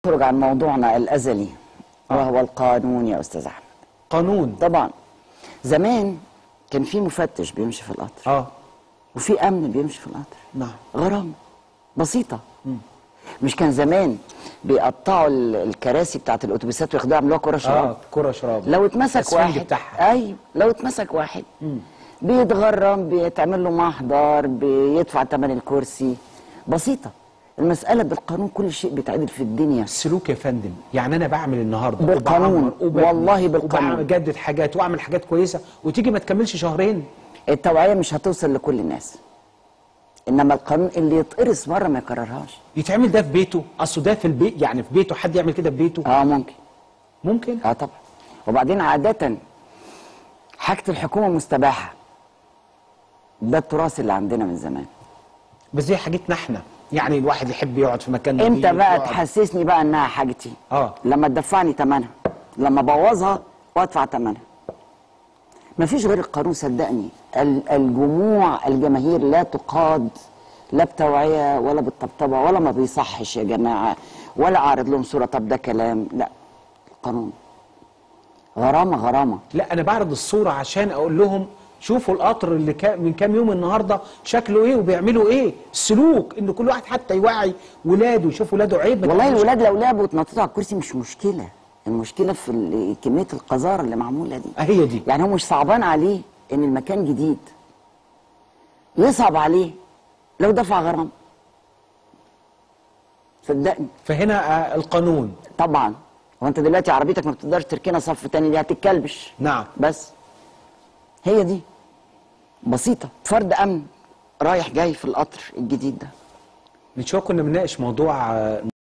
نخرج عن موضوعنا الازلي وهو القانون يا استاذ احمد قانون طبعا زمان كان في مفتش بيمشي في القطر اه وفي امن بيمشي في القطر نعم غرامه بسيطه مش كان زمان بيقطعوا ال- الكراسي بتاعت الاتوبيسات وياخدوها يعملوها كره شراب اه كرة شراب لو اتمسك السفنج واحد بتاعها ايوه لو اتمسك واحد بيتغرم بيتعمل له محضر بيدفع ثمن الكرسي بسيطه المساله بالقانون كل شيء بيتعدل في الدنيا السلوك يا فندم يعني انا بعمل النهارده بالقانون. وبعمر وببني والله بالقانون. وبجدد حاجات واعمل حاجات كويسه وتيجي ما تكملش شهرين التوعيه مش هتوصل لكل الناس انما القانون اللي يتقرص مره ما يكررهاش يتعمل ده في بيته اصل ده في البيت يعني في بيته حد يعمل كده في بيته اه ممكن ممكن اه طبعا وبعدين عاده حاجه الحكومه مستباحه ده التراث اللي عندنا من زمان بس دي حاجتنا احنا يعني الواحد يحب يقعد في مكان امتى نظيف، بقى يقعد- تحسسني بقى انها حاجتي اه لما تدفعني ثمنها لما بوظها وادفع ثمنها مفيش غير القانون صدقني ال- الجموع الجماهير لا تقاد لا بتوعيه ولا بالطبطبه ولا ما بيصحش يا جماعه ولا اعرض لهم صوره طب ده كلام لا القانون غرامه غرامه لا انا بعرض الصوره عشان اقول لهم شوفوا القطر اللي كا من كام يوم النهارده شكله ايه وبيعملوا ايه السلوك ان كل واحد حتى يوعي ولاده يشوف ولاده عيب ما والله تعملش الولاد لو لعبوا واتنططوا على الكرسي مش مشكله المشكله في ال- كميه القذاره اللي معموله دي هي دي يعني هو مش صعبان عليه ان المكان جديد يصعب عليه لو دفع غرامه صدقني فهنا آه، القانون طبعا هو انت دلوقتي عربيتك ما بتقدرش تركنها صف تاني دي هتتكلبش نعم بس هي دي بسيطه فرد امن رايح جاي في القطر الجديد ده من شويه كنا بنناقش موضوع آه،